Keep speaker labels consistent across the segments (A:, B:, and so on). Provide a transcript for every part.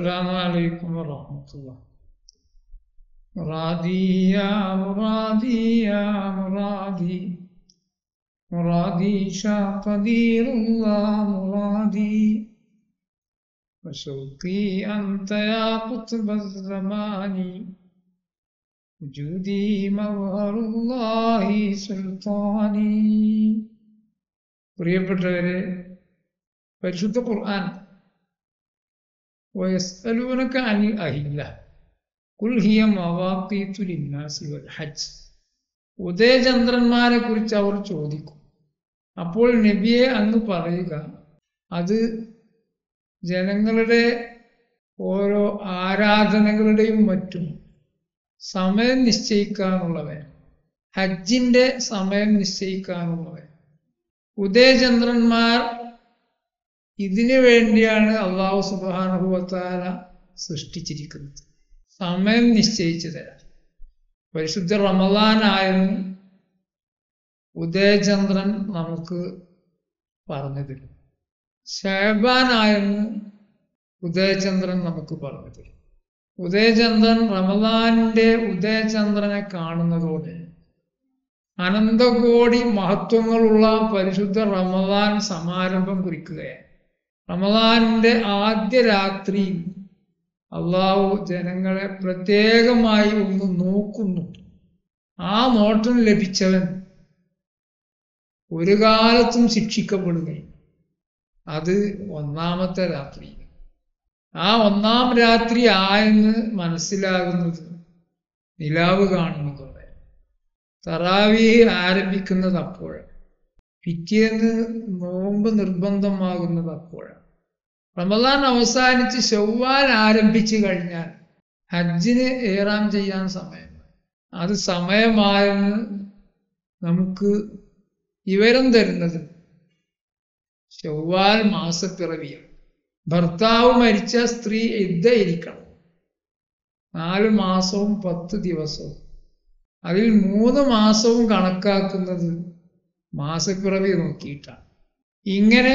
A: السلام عليكم ورحمة الله مرادي يا مرادي يا مرادي مرادي شاء قدير الله مرادي وشوقي أنت يا قطب الزمان وجودي مظهر الله سلطاني പ്രിയപ്പെട്ടവരെ പരിശുദ്ധ ഖുർആൻ വയസ്അലൂനക അനിൽ അഹില്ല കുൽ ഹിയ മവാഖീതു ലിന്നാസി വൽ ഹജ്ജ് ഉദയചന്ദ്രന്മാരെ കുറിച്ച് അവർ ചോദിക്കും അപ്പോൾ നബിയെ അങ്ങ് പറയുക അത് ജനങ്ങളുടെ ഓരോ ആരാധനകളുടെയും മറ്റും സമയം നിശ്ചയിക്കാനുള്ളവൻ ഹജ്ജിന്റെ സമയം നിശ്ചയിക്കാനുള്ളവൻ ഉദയചന്ദ്രന്മാർ ഇതിനു വേണ്ടിയാണ് അള്ളാഹു സുബാനുഭവത്താല സൃഷ്ടിച്ചിരിക്കുന്നത് സമയം നിശ്ചയിച്ചു തരാം പരിശുദ്ധ റമദാനായിരുന്നു ഉദയചന്ദ്രൻ നമുക്ക് പറഞ്ഞു തരും ഷഹബാനായിരുന്നു ഉദയചന്ദ്രൻ നമുക്ക് പറഞ്ഞു തരും ഉദയചന്ദ്രൻ റമദാനിന്റെ ഉദയചന്ദ്രനെ കാണുന്നതോടെ അനന്തകോടി മഹത്വങ്ങളുള്ള പരിശുദ്ധ റമദാൻ സമാരംഭം കുറിക്കുകയാണ് റമദാനിന്റെ ആദ്യ രാത്രി അള്ളാഹു ജനങ്ങളെ പ്രത്യേകമായി ഒന്ന് നോക്കുന്നു ആ നോട്ടം ലഭിച്ചവൻ ഒരു കാലത്തും ശിക്ഷിക്കപ്പെടുകയും അത് ഒന്നാമത്തെ രാത്രി ആ ഒന്നാം രാത്രി ആയെന്ന് മനസ്സിലാകുന്നത് നിലാവ് കാണുന്നതോടെ തറാവി ആരംഭിക്കുന്നത് അപ്പോഴാണ് പിറ്റേന്ന് നോമ്പ് നിർബന്ധമാകുന്നത് അപ്പോഴാണ് റമദാൻ അവസാനിച്ച് ചൊവ്വാൽ ആരംഭിച്ചു കഴിഞ്ഞാൽ ഹജ്ജിന് ഏറാം ചെയ്യാൻ സമയം അത് സമയമായെന്ന് നമുക്ക് വിവരം തരുന്നത് ചൊവ്വാൽ മാസപ്പിറവിയാണ് ഭർത്താവ് മരിച്ച സ്ത്രീ ഇരിക്കണം നാല് മാസവും പത്ത് ദിവസവും അതിൽ മൂന്ന് മാസവും കണക്കാക്കുന്നത് മാസപ്പിറവി നോക്കിയിട്ടാണ് ഇങ്ങനെ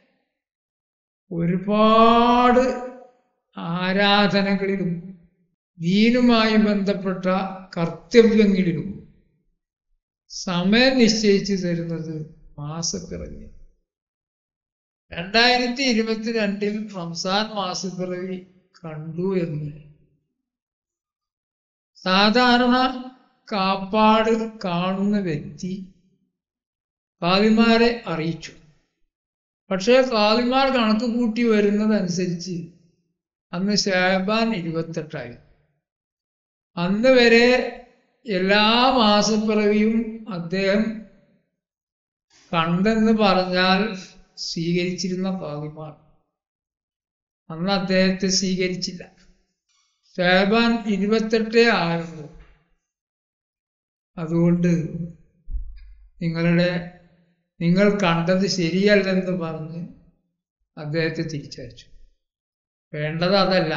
A: ഒരുപാട് ആരാധനകളിലും ദീനുമായി ബന്ധപ്പെട്ട കർത്തവ്യങ്ങളിലും സമയം നിശ്ചയിച്ചു തരുന്നത് മാസപ്പിറവി രണ്ടായിരത്തി ഇരുപത്തിരണ്ടിൽ റംസാൻ മാസപ്പിറവി കണ്ടു എന്ന് സാധാരണ കാപ്പാട് കാണുന്ന വ്യക്തി കാവിമാരെ അറിയിച്ചു പക്ഷേ കാവിമാർ കണക്ക് കൂട്ടി വരുന്നതനുസരിച്ച് അന്ന് ഷാബാൻ ഇരുപത്തെട്ടായി അന്ന് വരെ എല്ലാ മാസപ്പിറവിയും അദ്ദേഹം കണ്ടെന്ന് പറഞ്ഞാൽ സ്വീകരിച്ചിരുന്ന കാവിമാർ അന്ന് അദ്ദേഹത്തെ സ്വീകരിച്ചില്ല ഷാബാൻ ഇരുപത്തെട്ടേ ആയിരുന്നു അതുകൊണ്ട് നിങ്ങളുടെ നിങ്ങൾ കണ്ടത് ശരിയല്ലെന്ന് പറഞ്ഞ് അദ്ദേഹത്തെ തിരിച്ചയച്ചു വേണ്ടത് അതല്ല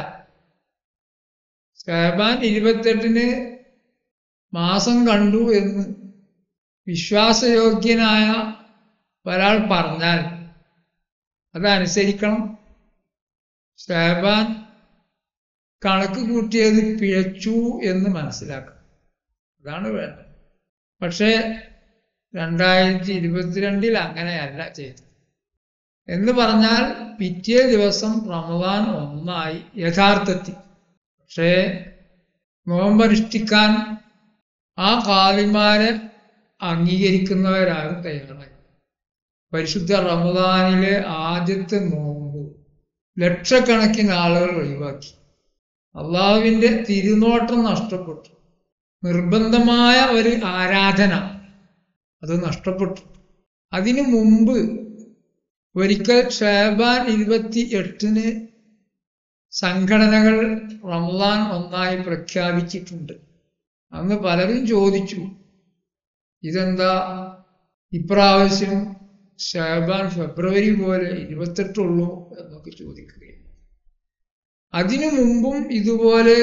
A: ഷഹബാൻ ഇരുപത്തെട്ടിന് മാസം കണ്ടു എന്ന് വിശ്വാസയോഗ്യനായ ഒരാൾ പറഞ്ഞാൽ അതനുസരിക്കണം ഷഹബാൻ കണക്ക് കൂട്ടിയത് പിഴച്ചു എന്ന് മനസ്സിലാക്കണം അതാണ് വേണ്ടത് പക്ഷേ രണ്ടായിരത്തി ഇരുപത്തിരണ്ടിൽ അങ്ങനെയല്ല ചെയ്തത് എന്ന് പറഞ്ഞാൽ പിറ്റേ ദിവസം റമദാൻ ഒന്നായി യഥാർത്ഥത്തിൽ പക്ഷേ നോമ്പനുഷ്ഠിക്കാൻ ആ കാലിമാരെ അംഗീകരിക്കുന്നവരാരും തയ്യാറായി പരിശുദ്ധ റമദാനിലെ ആദ്യത്തെ നോമ്പ് ലക്ഷക്കണക്കിന് ആളുകൾ ഒഴിവാക്കി അള്ളാഹുവിന്റെ തിരുനോട്ടം നഷ്ടപ്പെട്ടു നിർബന്ധമായ ഒരു ആരാധന അത് നഷ്ടപ്പെട്ടു അതിനു മുമ്പ് ഒരിക്കൽ ഷാബാൻ ഇരുപത്തി എട്ടിന് സംഘടനകൾ റംലാൻ ഒന്നായി പ്രഖ്യാപിച്ചിട്ടുണ്ട് അന്ന് പലരും ചോദിച്ചു ഇതെന്താ ഇപ്രാവശ്യം ഷാബാൻ ഫെബ്രുവരി പോലെ ഇരുപത്തെട്ടുള്ളൂ എന്നൊക്കെ ചോദിക്കുകയും അതിനു മുമ്പും ഇതുപോലെ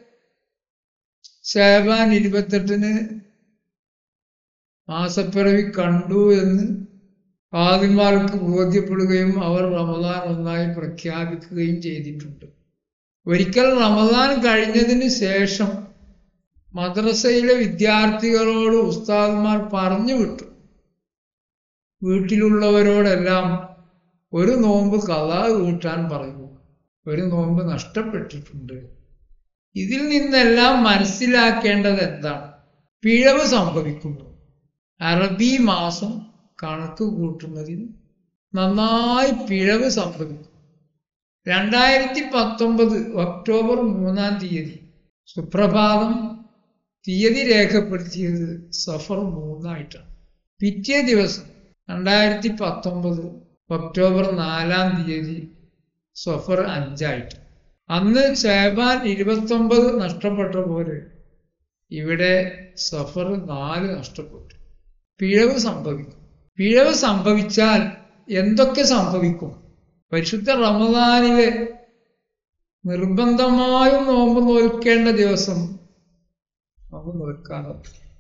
A: ഷാബാൻ ഇരുപത്തെട്ടിന് മാസപ്പിറവി കണ്ടു എന്ന് ഫാദിമാർക്ക് ബോധ്യപ്പെടുകയും അവർ റമദാൻ ഒന്നായി പ്രഖ്യാപിക്കുകയും ചെയ്തിട്ടുണ്ട് ഒരിക്കൽ റമദാൻ കഴിഞ്ഞതിന് ശേഷം മദ്രസയിലെ വിദ്യാർത്ഥികളോട് ഉസ്താദ്മാർ പറഞ്ഞു വിട്ടു വീട്ടിലുള്ളവരോടെല്ലാം ഒരു നോമ്പ് കഥാ വീട്ടാൻ പറയൂ ഒരു നോമ്പ് നഷ്ടപ്പെട്ടിട്ടുണ്ട് ഇതിൽ നിന്നെല്ലാം മനസ്സിലാക്കേണ്ടത് എന്താണ് പിഴവ് സംഭവിക്കുന്നു അറബി മാസം കണക്ക് കൂട്ടുന്നതിന് നന്നായി പിഴവ് സംഭവിക്കും രണ്ടായിരത്തി പത്തൊമ്പത് ഒക്ടോബർ മൂന്നാം തീയതി സുപ്രഭാതം തീയതി രേഖപ്പെടുത്തിയത് സഫർ മൂന്നായിട്ടാണ് പിറ്റേ ദിവസം രണ്ടായിരത്തി പത്തൊമ്പത് ഒക്ടോബർ നാലാം തീയതി സഫർ അഞ്ചായിട്ട് അന്ന് ഷാബാൻ ഇരുപത്തൊമ്പത് നഷ്ടപ്പെട്ട പോലെ ഇവിടെ സഫർ നാല് നഷ്ടപ്പെട്ടു പിഴവ് സംഭവിക്കും പിഴവ് സംഭവിച്ചാൽ എന്തൊക്കെ സംഭവിക്കും പരിശുദ്ധ റമദാനിലെ നിർബന്ധമായും നോമ്പ് നോൽക്കേണ്ട ദിവസം നോമ്പ് നോൽക്കാതെ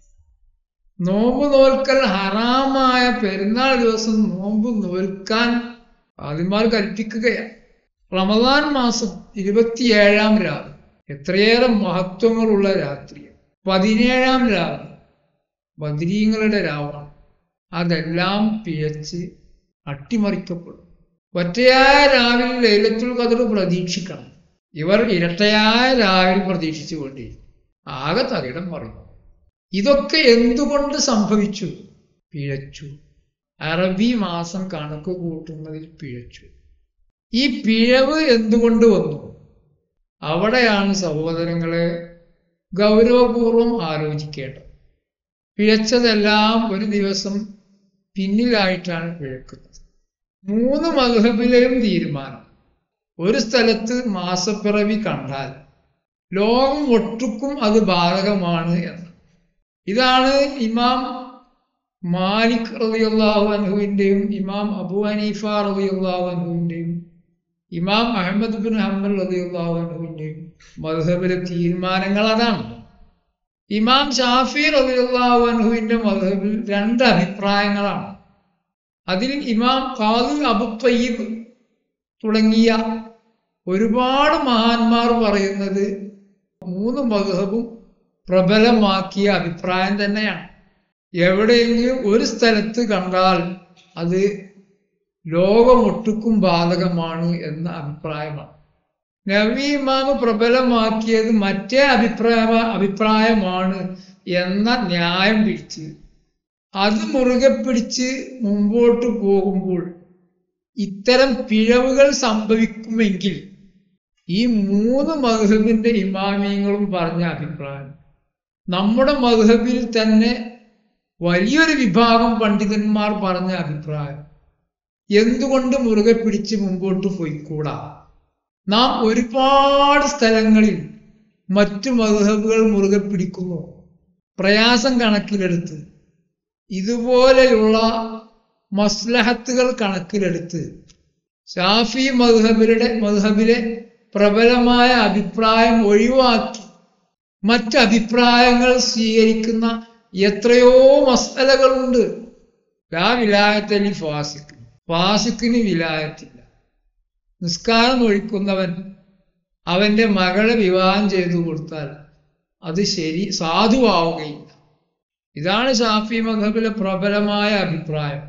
A: നോമ്പ് നോൽക്കൽ ഹറാമായ പെരുന്നാൾ ദിവസം നോമ്പ് നോൽക്കാൻ ആദ്യമാർ കൽപ്പിക്കുകയാണ് റമദാൻ മാസം ഇരുപത്തിയേഴാം രാവ് എത്രയേറെ മഹത്വങ്ങളുള്ള രാത്രി പതിനേഴാം രാവ് ബദ്രീങ്ങളുടെ രാവാണ് അതെല്ലാം പിഴച്ച് അട്ടിമറിക്കപ്പെടും ഒറ്റയായ രാവിൽ ലൈലത്തുൽ കദർ പ്രതീക്ഷിക്കണം ഇവർ ഇരട്ടയായ രാവിൽ പ്രതീക്ഷിച്ചു കൊണ്ടിരിക്കും ആകെ തകിടം പറഞ്ഞു ഇതൊക്കെ എന്തുകൊണ്ട് സംഭവിച്ചു പിഴച്ചു അറബി മാസം കണക്ക് കൂട്ടുന്നതിൽ പിഴച്ചു ഈ പിഴവ് എന്തുകൊണ്ട് വന്നു അവിടെയാണ് സഹോദരങ്ങളെ ഗൗരവപൂർവം ആലോചിക്കേണ്ടത് പിഴച്ചതെല്ലാം ഒരു ദിവസം പിന്നിലായിട്ടാണ് പിഴക്കുന്നത് മൂന്ന് മധുഹബിലെയും തീരുമാനം ഒരു സ്ഥലത്ത് മാസപ്പിറവി കണ്ടാൽ ലോകം ഒട്ടുക്കും അത് ബാധകമാണ് എന്ന് ഇതാണ് ഇമാം മാലിക് റളിയല്ലാഹു അൻഹുവിൻ്റെയും ഇമാം അബു ഹനീഫ റളിയല്ലാഹു അൻഹുവിൻ്റെയും ഇമാം അഹമ്മദ് ബിൻ ഹംബൽ റളിയല്ലാഹു അൻഹുവിൻ്റെയും മദ്ഹബിലെ തീരുമാനങ്ങൾ അതാണ് ഇമാം ഷാഫി റളിയല്ലാഹു അൻഹുവിൻ്റെ മദ്ഹബിൽ രണ്ട് അഭിപ്രായങ്ങളാണ് അതിൽ ഇമാം ഖാദി അബു തയ്യിബ് തുടങ്ങിയ ഒരുപാട് മഹാന്മാർ പറയുന്നത് മൂന്ന് മധുഹബും പ്രബലമാക്കിയ അഭിപ്രായം തന്നെയാണ് എവിടെയെങ്കിലും ഒരു സ്ഥലത്ത് കണ്ടാൽ അത് ലോകമൊട്ടുക്കും ബാധകമാണ് എന്ന അഭിപ്രായമാണ് നബി ഇമാമ് പ്രബലമാക്കിയത് മറ്റേ അഭിപ്രായ അഭിപ്രായമാണ് എന്ന ന്യായം പിടിച്ച് അത് മുറുകെ പിടിച്ച് മുമ്പോട്ട് പോകുമ്പോൾ ഇത്തരം പിഴവുകൾ സംഭവിക്കുമെങ്കിൽ ഈ മൂന്ന് മധുഹബിന്റെ ഇമാമിയങ്ങളും പറഞ്ഞ അഭിപ്രായം നമ്മുടെ മധുഹബിൽ തന്നെ വലിയൊരു വിഭാഗം പണ്ഡിതന്മാർ പറഞ്ഞ അഭിപ്രായം എന്തുകൊണ്ട് മുറുകെ പിടിച്ച് മുമ്പോട്ട് പോയിക്കൂടാ നാം ഒരുപാട് സ്ഥലങ്ങളിൽ മറ്റു മധുഹബുകൾ മുറുകെ പിടിക്കുന്നു പ്രയാസം കണക്കിലെടുത്ത് ഇതുപോലെയുള്ള മസ്ലഹത്തുകൾ കണക്കിലെടുത്ത് ഷാഫി മധുഹബിയുടെ മധുഹബിലെ പ്രബലമായ അഭിപ്രായം ഒഴിവാക്കി മറ്റഭിപ്രായങ്ങൾ സ്വീകരിക്കുന്ന എത്രയോ മസലകളുണ്ട് ലാ വിലായത്തലി ഫാസിക്ക് ഫാസിക്കിന് വിലായത്തില്ല നിസ്കാരം ഒഴിക്കുന്നവൻ അവന്റെ മകളെ വിവാഹം ചെയ്തു കൊടുത്താൽ അത് ശരി സാധുവാവുകയില്ല ഇതാണ് ഷാഫി മധബിലെ പ്രബലമായ അഭിപ്രായം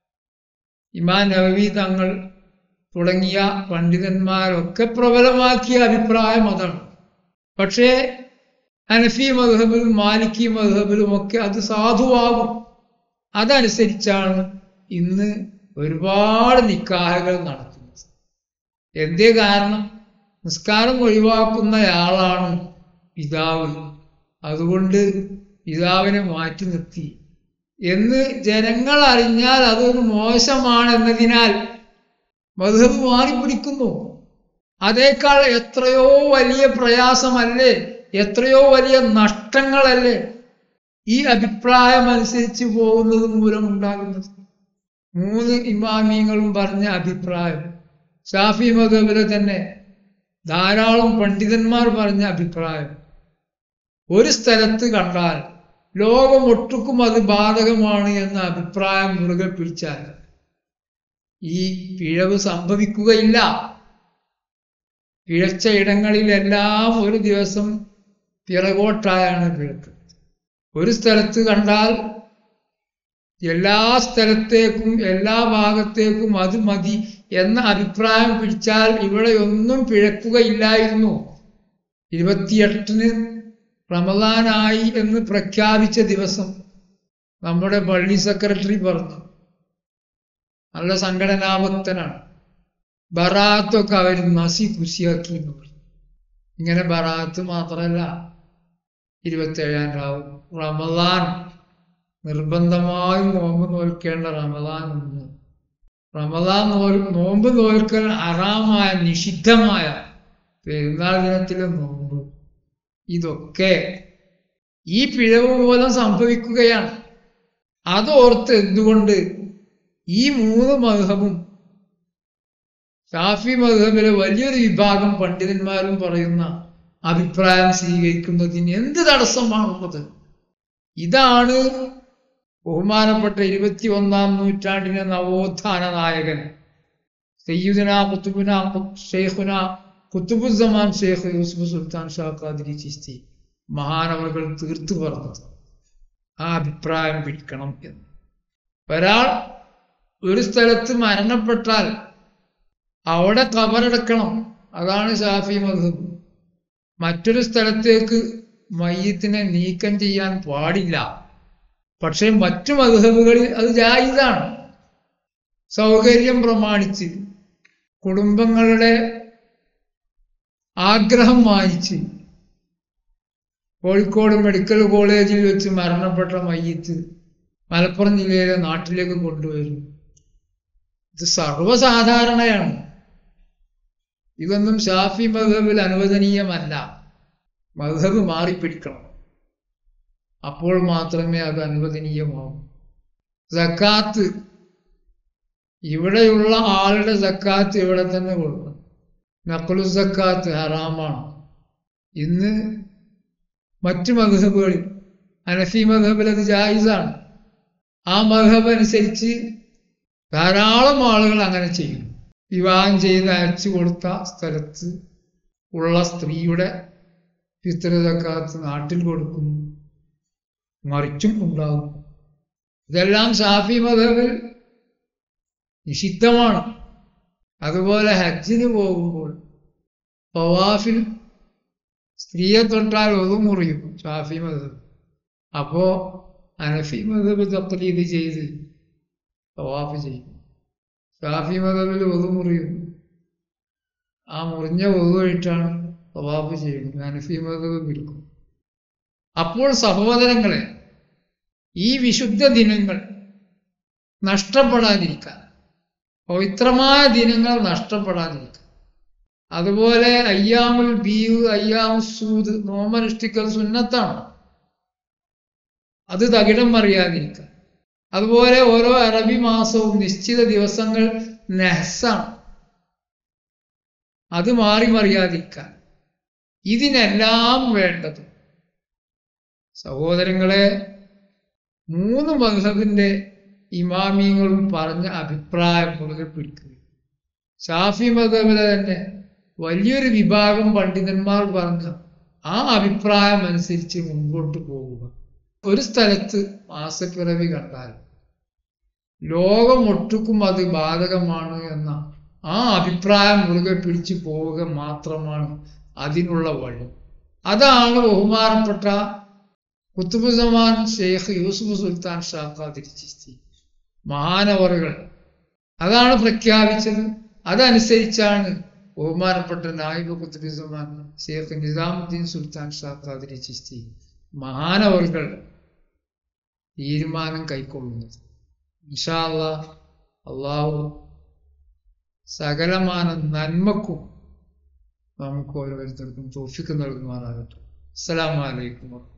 A: ഇമാൻ നവവി തങ്ങൾ തുടങ്ങിയ പണ്ഡിതന്മാരൊക്കെ പ്രബലമാക്കിയ അഭിപ്രായം അതാണ് പക്ഷേ അനഫി മധബിലും മാലിക്കി മധബിലും ഒക്കെ അത് സാധുവാകും അതനുസരിച്ചാണ് ഇന്ന് ഒരുപാട് നിക്കാഹകൾ നടക്കുന്നത് എന്തേ കാരണം നിസ്കാരം ഒഴിവാക്കുന്നയാളാണ് പിതാവ് അതുകൊണ്ട് പിതാവിനെ മാറ്റി നിർത്തി എന്ന് ജനങ്ങൾ അറിഞ്ഞാൽ അതൊരു മോശമാണ് എന്നതിനാൽ മധുഹബ് മാറിപ്പിടിക്കുന്നു അതേക്കാൾ എത്രയോ വലിയ പ്രയാസമല്ലേ എത്രയോ വലിയ നഷ്ടങ്ങളല്ലേ ഈ അഭിപ്രായം അനുസരിച്ച് പോകുന്നത് മൂലമുണ്ടാകുന്നത് മൂന്ന് ഇമാമിയങ്ങളും പറഞ്ഞ അഭിപ്രായം ഷാഫി മധബിലെ തന്നെ ധാരാളം പണ്ഡിതന്മാർ പറഞ്ഞ അഭിപ്രായം ഒരു സ്ഥലത്ത് കണ്ടാൽ ലോകം ഒട്ടുക്കും അത് ബാധകമാണ് എന്ന അഭിപ്രായം മുറുകെ പിടിച്ചാൽ ഈ പിഴവ് സംഭവിക്കുകയില്ല പിഴച്ച ഇടങ്ങളിലെല്ലാം ഒരു ദിവസം പിറകോട്ടായാണ് പിഴക്കുന്നത് ഒരു സ്ഥലത്ത് കണ്ടാൽ എല്ലാ സ്ഥലത്തേക്കും എല്ലാ ഭാഗത്തേക്കും അത് മതി എന്ന അഭിപ്രായം പിടിച്ചാൽ ഇവിടെ ഒന്നും പിഴക്കുകയില്ലായിരുന്നു ഇരുപത്തിയെട്ടിന് റമദാനായി എന്ന് പ്രഖ്യാപിച്ച ദിവസം നമ്മുടെ പള്ളി സെക്രട്ടറി പറഞ്ഞു നല്ല സംഘടനാഭക്തനാണ് ബറാത്തൊക്കെ അവർ നസി കുശിയാക്കി എന്ന് പറഞ്ഞു ഇങ്ങനെ ബറാത്ത് മാത്രമല്ല ഇരുപത്തേഴാം രാവ് റമദാൻ നിർബന്ധമായും നോമ്പ് നോൽക്കേണ്ട റമദാൻ ഉണ്ട് റമദാൻ നോൽ നോമ്പ് നോൽക്കൽ അറാമായ നിഷിദ്ധമായ പെരുന്നാൾ ദിനത്തിലെ നോമ്പ് ഇതൊക്കെ ഈ പിഴവ് മൂലം സംഭവിക്കുകയാണ് അതോർത്ത് എന്തുകൊണ്ട് ഈ മൂന്ന് മധുഹവും ഷാഫി മധുഹബിലെ വലിയൊരു വിഭാഗം പണ്ഡിതന്മാരും പറയുന്ന അഭിപ്രായം സ്വീകരിക്കുന്നതിന് എന്ത് തടസ്സമാണുള്ളത് ഇതാണ് ബഹുമാനപ്പെട്ട ഇരുപത്തി ഒന്നാം നൂറ്റാണ്ടിലെ നവോത്ഥാന നായകൻ സയ്യുദന കുത്തുബുന ഷെയ്ഖുന കുത്തുബുസമാൻ ഷെയ്ഖ് യൂസുഫ് സുൽത്താൻ ഷാ ഖാദിരി ചിസ്തി മഹാനവകൾ തീർത്തു പറഞ്ഞത് ആ അഭിപ്രായം പിടിക്കണം എന്ന് ഒരാൾ ഒരു സ്ഥലത്ത് മരണപ്പെട്ടാൽ അവിടെ കബറടക്കണം അതാണ് ഷാഫി മധുബ് മറ്റൊരു സ്ഥലത്തേക്ക് മയ്യത്തിനെ നീക്കം ചെയ്യാൻ പാടില്ല പക്ഷേ മറ്റു മധുഹബുകളിൽ അത് ജായിതാണ് സൗകര്യം പ്രമാണിച്ച് കുടുംബങ്ങളുടെ ആഗ്രഹം മാനിച്ച് കോഴിക്കോട് മെഡിക്കൽ കോളേജിൽ വെച്ച് മരണപ്പെട്ട മയ്യത്ത് മലപ്പുറം ജില്ലയിലെ നാട്ടിലേക്ക് കൊണ്ടുവരും ഇത് സർവ്വസാധാരണയാണ് ഇതൊന്നും ഷാഫി മധബിൽ അനുവദനീയമല്ല മധബ് മാറിപ്പിടിക്കണം അപ്പോൾ മാത്രമേ അത് അനുവദനീയമാവൂ സക്കാത്ത് ഇവിടെയുള്ള ആളുടെ സക്കാത്ത് ഇവിടെ തന്നെ കൊടുക്കണം നക്കുലു സക്കാത്ത് ഹറാമാണ് ഇന്ന് മറ്റു മധബുകളിൽ അനഫി മധബിൽ അത് ജായിസാണ് ആ മധബ് അനുസരിച്ച് ധാരാളം ആളുകൾ അങ്ങനെ ചെയ്യും വിവാഹം ചെയ്ത് അയച്ചു കൊടുത്ത സ്ഥലത്ത് ഉള്ള സ്ത്രീയുടെ പിതൃതക്കാത്ത് നാട്ടിൽ കൊടുക്കുന്നു മറിച്ചും ഉണ്ടാകും ഇതെല്ലാം ഷാഫി മതത്തിൽ നിഷിദ്ധമാണ് അതുപോലെ ഹജ്ജിന് പോകുമ്പോൾ പവാഫിൽ സ്ത്രീയെ തൊട്ടാൽ ഒതുമുറിയും ഷാഫി മതം അപ്പോ അനഫി മതബ് തക്ലീത് ചെയ്ത് തവാഫ് ചെയ്യും ഷാഫി മതബിൽ ഒതുമുറിയും ആ മുറിഞ്ഞ ഒതുവായിട്ടാണ് തവാഫ് ചെയ്യുന്നത് അനഫി മതബ് പിടിക്കും അപ്പോൾ സഹോദരങ്ങളെ ഈ വിശുദ്ധ ദിനങ്ങൾ നഷ്ടപ്പെടാതിരിക്കാൻ പവിത്രമായ ദിനങ്ങൾ നഷ്ടപ്പെടാതിരിക്കാൻ അതുപോലെ അയ്യാമുൽ ബീവ് അയ്യാമു സൂദ് നോമനുഷ്ഠിക്കൽ സുന്നത്താണ് അത് തകിടം മറിയാതിരിക്കാൻ അതുപോലെ ഓരോ അറബി മാസവും നിശ്ചിത ദിവസങ്ങൾ നെഹസാണ് അത് മാറി മറിയാതിരിക്കാൻ ഇതിനെല്ലാം വേണ്ടത് സഹോദരങ്ങളെ മൂന്ന് മധുഹബിന്റെ ഇമാമിയങ്ങളും പറഞ്ഞ അഭിപ്രായം മുറുകെ പിടിക്കുക ഷാഫി മധബിലെ തന്നെ വലിയൊരു വിഭാഗം പണ്ഡിതന്മാർ പറഞ്ഞ ആ അഭിപ്രായം അനുസരിച്ച് മുൻപോട്ട് പോവുക ഒരു സ്ഥലത്ത് മാസപ്പിറവി കണ്ടാൽ ലോകമൊട്ടുക്കും അത് ബാധകമാണ് എന്ന ആ അഭിപ്രായം മുറുകെ പിടിച്ചു പോവുക മാത്രമാണ് അതിനുള്ള വഴി അതാണ് ബഹുമാനപ്പെട്ട കുത്തുബുസമാൻ ഷെയ്ഖ് യൂസുഫ് സുൽത്താൻ ഷാ ഖാദിർ ചിസ്തി മഹാനവറുകൾ അതാണ് പ്രഖ്യാപിച്ചത് അതനുസരിച്ചാണ് ബഹുമാനപ്പെട്ട നായിബ് കുത്തുബുസമാൻ ഷെയ്ഖ് നിസാമുദ്ദീൻ സുൽത്താൻ ഷാ ഖാദിർ ചിസ്തി മഹാനവറുകൾ തീരുമാനം കൈക്കൊള്ളുന്നത് ഇൻഷാല്ല അള്ളാഹു സകലമാന നന്മക്കും നമുക്ക് ഓരോരുത്തർക്കും തോഫിക്ക് നൽകുമാറാകട്ടെ അസ്സലാമലൈക്കും